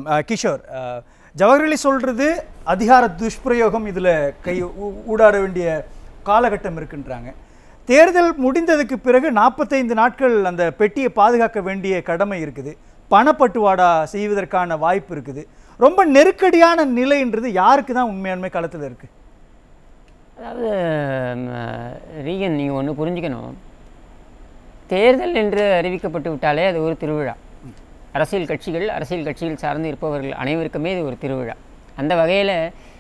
அஹ், கிஷோர் அஹ், ஜவஹர்லி சொல்றது அதிகார துஷ்பிரயோகம் இதில் கை ஊ- ஊடாட வேண்டிய காலகட்டம் இருக்குன்றாங்க தேர்தல் முடிந்ததுக்கு பிறகு நாற்பத்தைந்து நாட்கள் அந்த பெட்டியை பாதுகாக்க வேண்டிய கடமை இருக்குது பணப்பட்டுவாடா செய்வதற்கான வாய்ப்பு இருக்குது ரொம்ப நெருக்கடியான நிலைன்றது யாருக்கு தான் உண்மையாண்மை களத்தில் இருக்கு அதாவது ம, ரீகன் நீங்கள் ஒன்று புரிஞ்சுக்கணும் தேர்தல் என்று அறிவிக்கப்பட்டு விட்டாலே அது ஒரு திருவிழா அரசியல் கட்சிகள் அரசியல் கட்சிகள் சார்ந்து இருப்பவர்கள் அனைவருக்குமே இது ஒரு திருவிழா அந்த வகையில்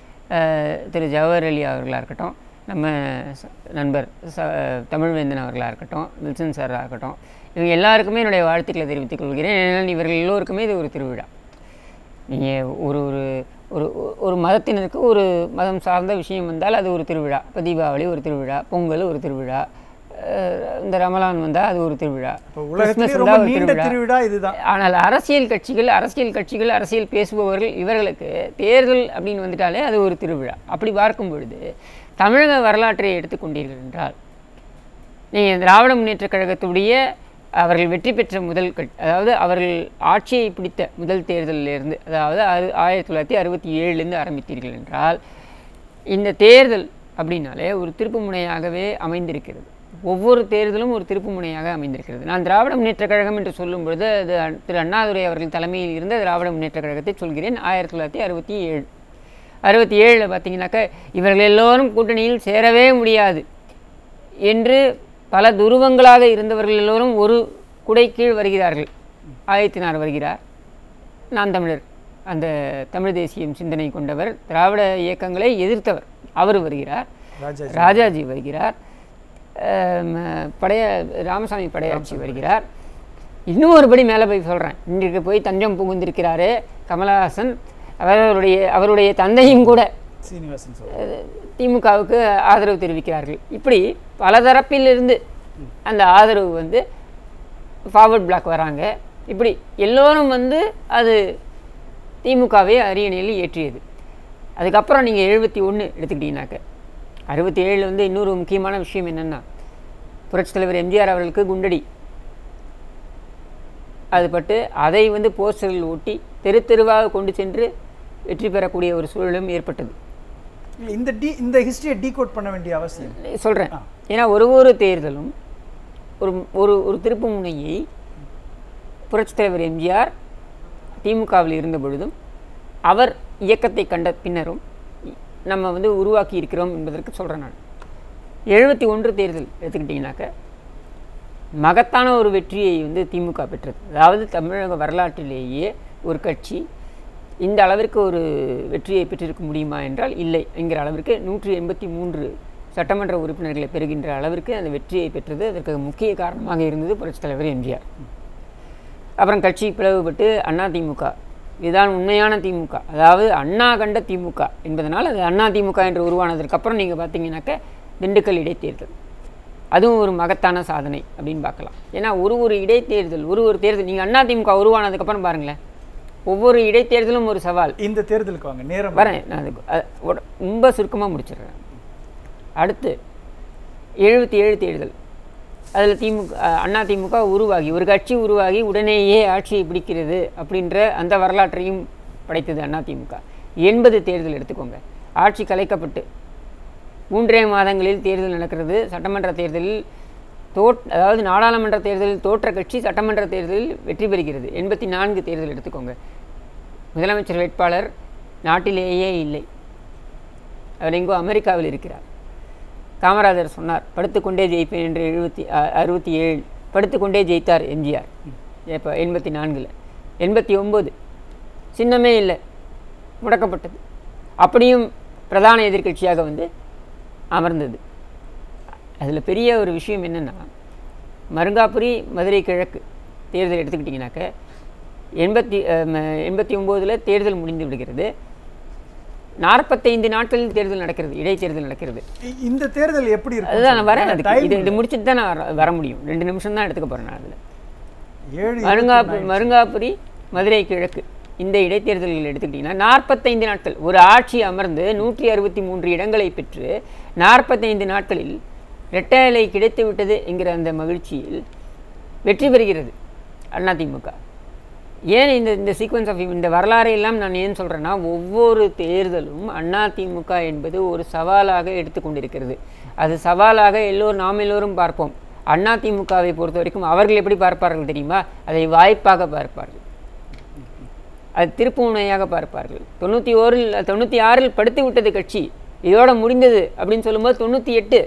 திரு ஜவஹர் அலி அவர்களாக இருக்கட்டும் நம்ம ச- நண்பர் ச தமிழ்வேந்தன் அவர்களாக இருக்கட்டும் வில்சன் சாராக இருக்கட்டும் இவங்க எல்லாருக்குமே என்னுடைய வாழ்த்துக்களை தெரிவித்துக் கொள்கிறேன் ஏனென்றால் இவர்கள் எல்லோருக்குமே இது ஒரு திருவிழா நீங்கள் ஒரு ஒரு ஒரு ஒரு மதத்தினருக்கு ஒரு மதம் சார்ந்த விஷயம் வந்தால் அது ஒரு திருவிழா இப்போ தீபாவளி ஒரு திருவிழா பொங்கல் ஒரு திருவிழா அஹ் இந்த ரமலான் வந்தால் அது ஒரு திருவிழா இப்போ உலகத்திலே கிறிஸ்மஸ் ரொம்ப வந்தா ஒரு நீண்ட திருவிழா. திருவிழா இதுதான் ஆனால் அரசியல் கட்சிகள் அரசியல் கட்சிகள் அரசியல் பேசுபவர்கள் இவர்களுக்கு தேர்தல் அப்படின்னு வந்துட்டாலே அது ஒரு திருவிழா அப்படி பார்க்கும் பொழுது தமிழக வரலாற்றை எடுத்துக்கொண்டீர்கள் என்றால் நீங்கள் திராவிட முன்னேற்றக் கழகத்துடைய அவர்கள் வெற்றி பெற்ற முதல் கட் அதாவது அவர்கள் ஆட்சியை பிடித்த முதல் தேர்தலிலிருந்து அதாவது அறு ஆயிரத்தி தொள்ளாயிரத்தி அறுபத்தி ஏழுலேருந்து ஆரம்பித்தீர்கள் என்றால் இந்த தேர்தல் அப்படின்னாலே ஒரு திருப்பு முனையாகவே அமைந்திருக்கிறது ஒவ்வொரு தேர்தலும் ஒரு திருப்பு முனையாக அமைந்திருக்கிறது நான் திராவிட முன்னேற்றக் கழகம் என்று சொல்லும் பொழுது அது அ- திரு அண்ணாதுரை அவர்கள் தலைமையில் இருந்த திராவிட முன்னேற்றக் கழகத்தை சொல்கிறேன் ஆயிரத்தி தொள்ளாயிரத்தி அறுபத்தி ஏழு அறுபத்தி ஏழில் பார்த்தீங்கன்னாக்கா இவர்கள் எல்லோரும் கூட்டணியில் சேரவே முடியாது என்று பல துருவங்களாக இருந்தவர்கள் எல்லோரும் ஒரு குடை கீழ் வருகிறார்கள் ஆயத்தினார் வருகிறார் நான் தமிழர் அந்த தமிழ் தேசியம் சிந்தனை கொண்டவர் திராவிட இயக்கங்களை எதிர்த்தவர் அவர் வருகிறார் ராஜா ராஜாஜி வருகிறார் ஆம், படைய ராமசாமி படையாட்சி வருகிறார் இன்னும் ஒருபடி மேலே போய் சொல்கிறேன் இன்றைக்கு போய் தஞ்சம் புகுந்திருக்கிறாரு கமலஹாசன் அவருடைய அவருடைய தந்தையும் கூட சீனிவாசன் சார் அஹ், திமுகவுக்கு ஆதரவு தெரிவிக்கிறார்கள் இப்படி பல தரப்பிலிருந்து அந்த ஆதரவு வந்து ஃபார்வர்ட் பிளாக் வராங்க இப்படி எல்லோரும் வந்து அது திமுகவை அரியணையில் ஏற்றியது அதுக்கப்புறம் நீங்கள் எழுபத்தி ஒன்று எடுத்துக்கிட்டீங்கன்னாக்க அறுபத்தி ஏழில் வந்து இன்னொரு முக்கியமான விஷயம் என்னென்னா புரட்சித் தலைவர் எம்ஜிஆர் அவர்களுக்கு குண்டடி அது பட்டு அதை வந்து போஸ்டரில் ஒட்டி தெரு தெருவாக கொண்டு சென்று வெற்றி பெறக்கூடிய ஒரு சூழலும் ஏற்பட்டது இல்ல, இந்த டி இந்த ஹிஸ்டரியை டீகோட் பண்ண வேண்டிய அவசியம் சொல்கிறேன் ஏன்னா ஒரு ஒரு தேர்தலும் ஒரு ஒரு ஒரு திருப்பு முனையை புரட்சித் தலைவர் எம்ஜிஆர் திமுகவில் இருந்த பொழுதும் அவர் இயக்கத்தை கண்ட பின்னரும் நம்ம வந்து உருவாக்கி இருக்கிறோம் என்பதற்கு சொல்கிறேன் நான் எழுபத்தி ஒன்று தேர்தல் எடுத்துக்கிட்டிங்கனாக்க மகத்தான ஒரு வெற்றியை வந்து திமுக பெற்றது அதாவது தமிழக வரலாற்றிலேயே ஒரு கட்சி இந்த அளவிற்கு ஒரு வெற்றியை பெற்றிருக்க முடியுமா என்றால் இல்லை என்கிற அளவிற்கு நூற்றி எண்பத்தி மூன்று சட்டமன்ற உறுப்பினர்களை பெறுகின்ற அளவிற்கு அந்த வெற்றியை பெற்றது அதற்கு முக்கிய காரணமாக இருந்தது புரட்சித் தலைவர் எம்ஜிஆர் அப்புறம் கட்சி பிளவுபட்டு அண்ணா திமுக இதுதான் உண்மையான திமுக அதாவது அண்ணா கண்ட திமுக என்பதனால் அது அண்ணா திமுக என்று உருவானதற்கு அப்புறம் நீங்கள் பார்த்தீங்கன்னாக்க திண்டுக்கல் இடைத்தேர்தல் அதுவும் ஒரு மகத்தான சாதனை அப்படின்னு பார்க்கலாம் ஏன்னா ஒரு ஒரு இடைத்தேர்தல் ஒரு ஒரு தேர்தல் நீங்கள் அண்ணா திமுக உருவானதுக்கப்புறம் பாருங்களேன் ஒவ்வொரு இடைத்தேர்தலும் ஒரு சவால் இந்த தேர்தலுக்கு வாங்க நேரம் வரேன் நான் அதுக்கு அ- உட- ரொம்ப சுருக்கமாக முடிச்சிடுறேன் அடுத்து எழுபத்தி ஏழு தேர்தல் அதில் திமுக அ- அண்ணா திமுக உருவாகி ஒரு கட்சி உருவாகி உடனேயே ஆட்சியை பிடிக்கிறது அப்படின்ற அந்த வரலாற்றையும் படைத்தது அண்ணா திமுக எண்பது தேர்தல் எடுத்துக்கோங்க ஆட்சி கலைக்கப்பட்டு மூன்றே மாதங்களில் தேர்தல் நடக்கிறது சட்டமன்ற தேர்தலில் தோட் அதாவது நாடாளுமன்ற தேர்தலில் தோற்ற கட்சி சட்டமன்ற தேர்தலில் வெற்றி பெறுகிறது எண்பத்தி நான்கு தேர்தல் எடுத்துக்கோங்க முதலமைச்சர் வேட்பாளர் நாட்டிலேயே இல்லை அவர் எங்கோ அமெரிக்காவில் இருக்கிறார் காமராஜர் சொன்னார் படுத்துக்கொண்டே ஜெயிப்பேன் என்று எழுபத்தி அ- அறுபத்தி ஏழு படுத்துக்கொண்டே ஜெயித்தார் எம்ஜிஆர் இப்போ எண்பத்தி நான்கில் எண்பத்தி ஒம்பது சின்னமே இல்லை முடக்கப்பட்டது அப்படியும் பிரதான எதிர்க்கட்சியாக வந்து அமர்ந்தது அதில் பெரிய ஒரு விஷயம் என்னென்னா மருங்காபுரி மதுரை கிழக்கு தேர்தல் எடுத்துக்கிட்டிங்கனாக்க எண்பத்தி எண்பத்தி ஒம்போதில் தேர்தல் முடிந்து விடுகிறது நாற்பத்தைந்து நாட்களில் தேர்தல் நடக்கிறது இடைத்தேர்தல் நடக்கிறது இ- இந்த தேர்தல் எப்படி இருக்கு அதுதான் நான் வரேன் அதுக்கு Time இது இது முடிச்சுட்டு தான் நான் வர- வர முடியும் ரெண்டு நிமிஷம் தான் எடுத்துக்க போகிறேன் நான் அதில் ஏழு மருங்காபுரி மருங்காபுரி மதுரை கிழக்கு இந்த இடைத்தேர்தல்கள் எடுத்துக்கிட்டிங்கன்னா நாற்பத்தைந்து நாட்கள் ஒரு ஆட்சி அமர்ந்து நூற்றி அறுபத்தி மூன்று இடங்களை பெற்று நாற்பத்தைந்து நாட்களில் இரட்டை இலை கிடைத்து விட்டது என்கிற அந்த மகிழ்ச்சியில் வெற்றி பெறுகிறது அதிமுக ஏன் இந்த இந்த சீக்வன்ஸ் ஆஃப் இந்த வரலாறை எல்லாம் நான் ஏன் சொல்கிறேன்னா ஒவ்வொரு தேர்தலும் அதிமுக என்பது ஒரு சவாலாக எடுத்துக்கொண்டிருக்கிறது அது சவாலாக எல்லோரும் நாம் எல்லோரும் பார்ப்போம் அதிமுகவை பொறுத்த வரைக்கும் அவர்கள் எப்படி பார்ப்பார்கள் தெரியுமா அதை வாய்ப்பாக பார்ப்பார்கள் அது திருப்புமுனையாக பார்ப்பார்கள் தொண்ணூற்றி ஓரில் தொண்ணூற்றி ஆறில் படுத்து விட்டது கட்சி இதோட முடிந்தது அப்படின்னு சொல்லும்போது தொண்ணூற்றி எட்டு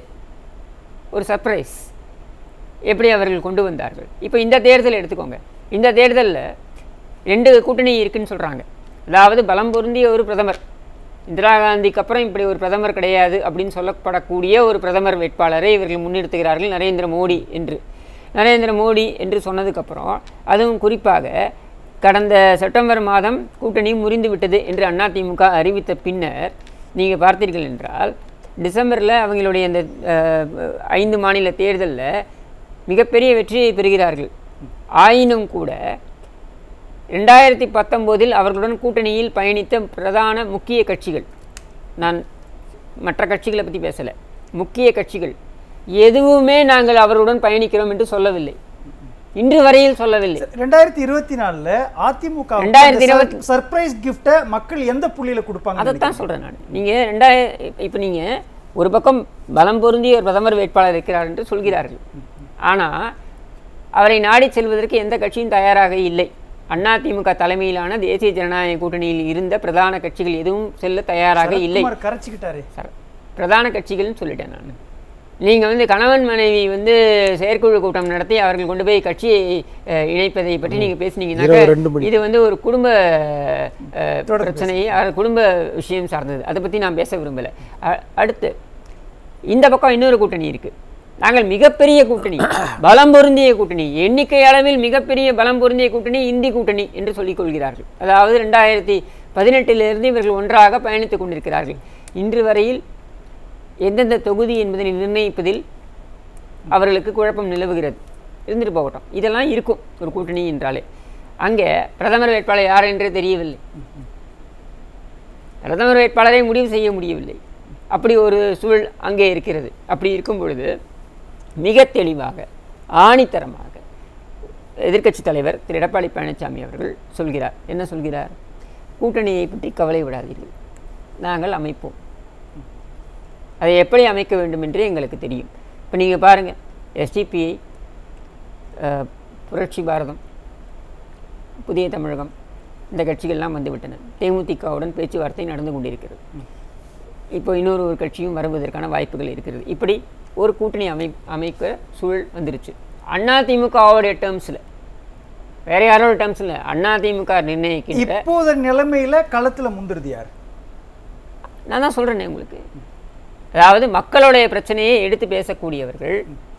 ஒரு சர்ப்ரைஸ் எப்படி அவர்கள் கொண்டு வந்தார்கள் இப்போ இந்த தேர்தல் எடுத்துக்கோங்க இந்த தேர்தலில் ரெண்டு கூட்டணி இருக்குன்னு சொல்கிறாங்க அதாவது பலம் பொருந்திய ஒரு பிரதமர் இந்திரா காந்திக்கு அப்புறம் இப்படி ஒரு பிரதமர் கிடையாது அப்படின்னு சொல்லப்படக்கூடிய ஒரு பிரதமர் வேட்பாளரை இவர்கள் முன்னிறுத்துகிறார்கள் நரேந்திர மோடி என்று நரேந்திர மோடி என்று சொன்னதுக்கப்புறம் அதுவும் குறிப்பாக கடந்த செப்டம்பர் மாதம் கூட்டணி முறிந்து விட்டது என்று அதிமுக அறிவித்த பின்னர் நீங்கள் பார்த்தீர்கள் என்றால் டிசம்பரில் அவங்களுடைய இந்த அஹ், ஐந்து மாநில தேர்தலில் மிகப்பெரிய வெற்றியை பெறுகிறார்கள் ஆயினும் கூட ரெண்டாயிரத்தி பத்தொம்போதில் அவர்களுடன் கூட்டணியில் பயணித்த பிரதான முக்கிய கட்சிகள் நான் மற்ற கட்சிகளை பற்றி பேசலை முக்கிய கட்சிகள் எதுவுமே நாங்கள் அவர்களுடன் பயணிக்கிறோம் என்று சொல்லவில்லை இன்று வரையில் சொல்லவில்லை ரெண்டாயிரத்தி இருபத்தி நாலுல அதிமுக ரெண்டாயிரத்தி இருபத்தி- சர்ப்ரைஸ் கிஃப்ட்டை மக்கள் எந்த புள்ளியில கொடுப்பாங்க அதைத்தான் சொல்கிறேன் நான் நீங்கள் ரெண்டாயிர இப்போ நீங்கள் ஒரு பக்கம் பலம் பொருந்திய ஒரு பிரதமர் வேட்பாளர் இருக்கிறார் என்று சொல்கிறார்கள் ஆனால் அவரை நாடி செல்வதற்கு எந்த கட்சியும் தயாராக இல்லை அதிமுக தலைமையிலான தேசிய ஜனநாயக கூட்டணியில் இருந்த பிரதான கட்சிகள் எதுவும் செல்ல தயாராக இல்லை சரத்குமார் கரைச்சிக்கிட்டாரு சர- பிரதான கட்சிகள்னு சொல்லிட்டேன் நான் நீங்கள் வந்து கணவன் மனைவி வந்து செயற்குழு கூட்டம் நடத்தி அவர்கள் கொண்டு போய் கட்சியை அஹ், இணைப்பதை பற்றி நீங்கள் பேசுனீங்கன்னாக்க இரவு ரெண்டு மணி. இது வந்து ஒரு குடும்ப அஹ், பிரச்சனை அது குடும்ப விஷயம் சார்ந்தது அதை பற்றி நான் பேச விரும்பலை அ- அடுத்து இந்த பக்கம் இன்னொரு கூட்டணி இருக்குது நாங்கள் மிகப்பெரிய கூட்டணி பலம் பொருந்திய கூட்டணி எண்ணிக்கை அளவில் மிகப்பெரிய பலம் பொருந்திய கூட்டணி இந்தி கூட்டணி என்று சொல்லிக் கொள்கிறார்கள் அதாவது ரெண்டாயிரத்தி பதினெட்டிலிருந்து இவர்கள் ஒன்றாக பயணித்துக் கொண்டிருக்கிறார்கள் இன்று வரையில் எந்தெந்த தொகுதி என்பதை நிர்ணயிப்பதில் அவர்களுக்கு குழப்பம் நிலவுகிறது இருந்துட்டு போகட்டும் இதெல்லாம் இருக்கும் ஒரு கூட்டணி என்றாலே அங்கே பிரதமர் வேட்பாளர் யார் என்றே தெரியவில்லை பிரதமர் வேட்பாளரை முடிவு செய்ய முடியவில்லை அப்படி ஒரு சூழல் அங்கே இருக்கிறது அப்படி இருக்கும் பொழுது மிக தெளிவாக ஆணித்தரமாக எதிர்க்கட்சி தலைவர் திரு எடப்பாடி பழனிசாமி அவர்கள் சொல்கிறார் என்ன சொல்கிறார் கூட்டணியை பற்றி கவலை விடாதீர்கள் நாங்கள் அமைப்போம் அதை எப்படி அமைக்க வேண்டும் என்று எங்களுக்கு தெரியும் இப்போ நீங்கள் பாருங்கள் எஸ்டிபிஐ புரட்சி பாரதம் புதிய தமிழகம் இந்த கட்சிகள்லாம் வந்துவிட்டன தேமுதிகவுடன் பேச்சுவார்த்தை நடந்து கொண்டிருக்கிறது இப்போ இன்னொரு ஒரு கட்சியும் வருவதற்கான வாய்ப்புகள் இருக்கிறது இப்படி ஒரு கூட்டணி அமை அமைக்க சூழல் வந்துருச்சு அதிமுகவுடைய டேர்ம்ஸில் வேற யாரோட டேர்ம்ஸ் இல்லை அதிமுக நிர்ணயிக்கின்ற இப்போத நிலைமையில களத்துல முந்திருது யார் நான் தான் சொல்கிறேனே உங்களுக்கு அதாவது மக்களுடைய பிரச்சனையை எடுத்து பேசக்கூடியவர்கள்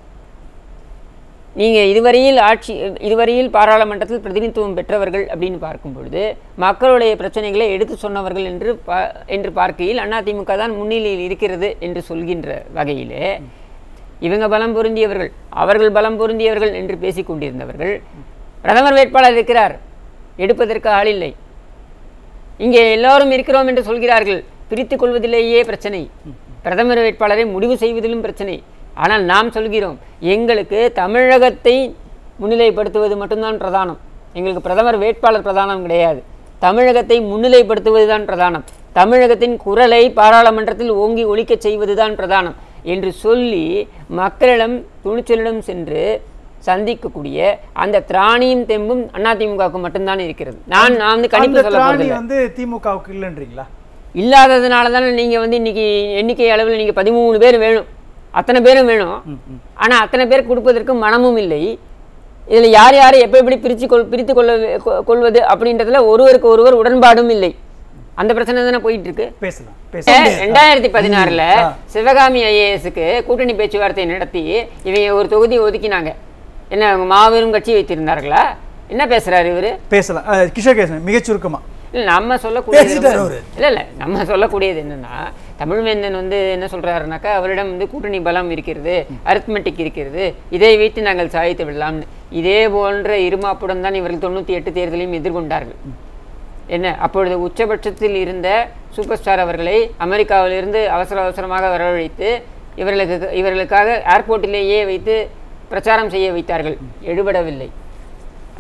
நீங்கள் இதுவரையில் ஆட்சி இதுவரையில் பாராளுமன்றத்தில் பிரதிநிதித்துவம் பெற்றவர்கள் அப்படின்னு பார்க்கும் பொழுது மக்களுடைய பிரச்சனைகளை எடுத்து சொன்னவர்கள் என்று பா என்று பார்க்கையில் அதிமுக தான் முன்னிலையில் இருக்கிறது என்று சொல்கின்ற வகையிலே இவங்க பலம் பொருந்தியவர்கள் அவர்கள் பலம் பொருந்தியவர்கள் என்று பேசிக் கொண்டிருந்தவர்கள் பிரதமர் வேட்பாளர் இருக்கிறார் எடுப்பதற்கு ஆள் இல்லை இங்கே எல்லோரும் இருக்கிறோம் என்று சொல்கிறார்கள் பிரித்துக் கொள்வதிலேயே பிரச்சனை பிரதமர் வேட்பாளரை முடிவு செய்வதிலும் பிரச்சனை ஆனால் நாம் சொல்கிறோம் எங்களுக்கு தமிழகத்தை முன்னிலைப்படுத்துவது மட்டும்தான் பிரதானம் எங்களுக்கு பிரதமர் வேட்பாளர் பிரதானம் கிடையாது தமிழகத்தை முன்னிலைப்படுத்துவதுதான் பிரதானம் தமிழகத்தின் குரலை பாராளுமன்றத்தில் ஓங்கி ஒலிக்கச் செய்வதுதான் பிரதானம் என்று சொல்லி மக்களிடம் துணிச்சலிடம் சென்று சந்திக்கக்கூடிய அந்த திராணியும் தெம்பும் அதிமுகவுக்கு மட்டும்தான் இருக்கிறது நான் நான் வந்து அந்த கணிப்பு சொல்ல திராணி போறதில்லை. வந்து திமுகவுக்கு இல்லைன்றீங்களா இல்லாததுனால தானே நீங்கள் வந்து இன்னைக்கு எண்ணிக்கை அளவில் நீங்கள் பதிமூணு பேர் வேணும் அத்தனை பேரும் வேணும் ஆனால் அத்தனை பேர் கொடுப்பதற்கு மனமும் இல்லை இதில் யார் யாரை எப்போ எப்படி பிரித்து கொள் பிரித்து கொள்ள கொ- கொள்வது அப்படின்றதுல ஒருவருக்கு ஒருவர் உடன்பாடும் இல்லை அந்த பிரச்சனை தானே போயிட்டு இருக்கு பேசலாம் பேசலாம் ரெண்டாயிரத்தி பதினாறுல சிவகாமி ஐஏஎஸ்க்கு கூட்டணி பேச்சுவார்த்தை நடத்தி இவங்க ஒரு தொகுதி ஒதுக்கினாங்க என்ன அவங்க மாபெரும் கட்சி வைத்திருந்தார்களா என்ன பேசுறாரு இவரு பேசலாம் அஹ், கிஷோர் கேசன் மிகச் சுருக்கமா இல்ல நம்ம சொல்லக்கூடியது பேசிட்டாரு வந்து- அவரு. இல்ல இல்ல நம்ம சொல்லக்கூடியது என்னன்னா தமிழ்வேந்தன் வந்து என்ன சொல்றாருனாக்கா அவரிடம் வந்து கூட்டணி பலம் இருக்கிறது அரித்மெட்டிக் இருக்கிறது இதை வைத்து நாங்கள் சாதித்து விடலாம்னு இதே போன்ற இருமாப்புடன் தான் இவர்கள் தொண்ணூற்றி எட்டு தேர்தலையும் எதிர்கொண்டார்கள் என்ன அப்பொழுது உச்சபட்சத்தில் இருந்த சூப்பர் ஸ்டார் அவர்களை அமெரிக்காவிலிருந்து அவசர அவசரமாக வரவழைத்து இவர்களுக்கு இவர்களுக்காக ஏர்போர்ட்டிலேயே வைத்து பிரச்சாரம் செய்ய வைத்தார்கள் எடுபடவில்லை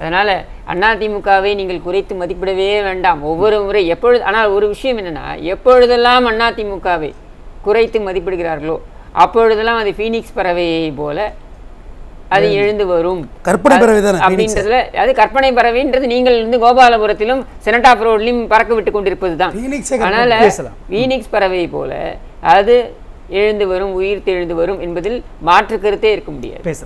அதனால் அதிமுகவை நீங்கள் குறைத்து மதிப்பிடவே வேண்டாம் ஒவ்வொரு முறை எப்பொழுது ஆனால் ஒரு விஷயம் என்னன்னா எப்பொழுதெல்லாம் அதிமுகவை குறைத்து மதிப்பிடுகிறார்களோ அப்பொழுதெல்லாம் அது ஃபீனிக்ஸ் பறவையை போல அது எழுந்து வரும் கற்பனை பறவை தானே, அப்படின்றதுல அது கற்பனை பறவைன்றது நீங்கள் வந்து கோபாலபுரத்திலும் செனட்டாப் ரோட்லையும் பறக்க விட்டு கொண்டிருப்பது தான் Phoenix-ஏ கற்பனை அதனால பேசலாம். வீனிக்ஸ் பறவை போல அது எழுந்து வரும் உயிர்த்து எழுந்து வரும் என்பதில் மாற்று கருத்தே இருக்க முடியாது பேசலாம்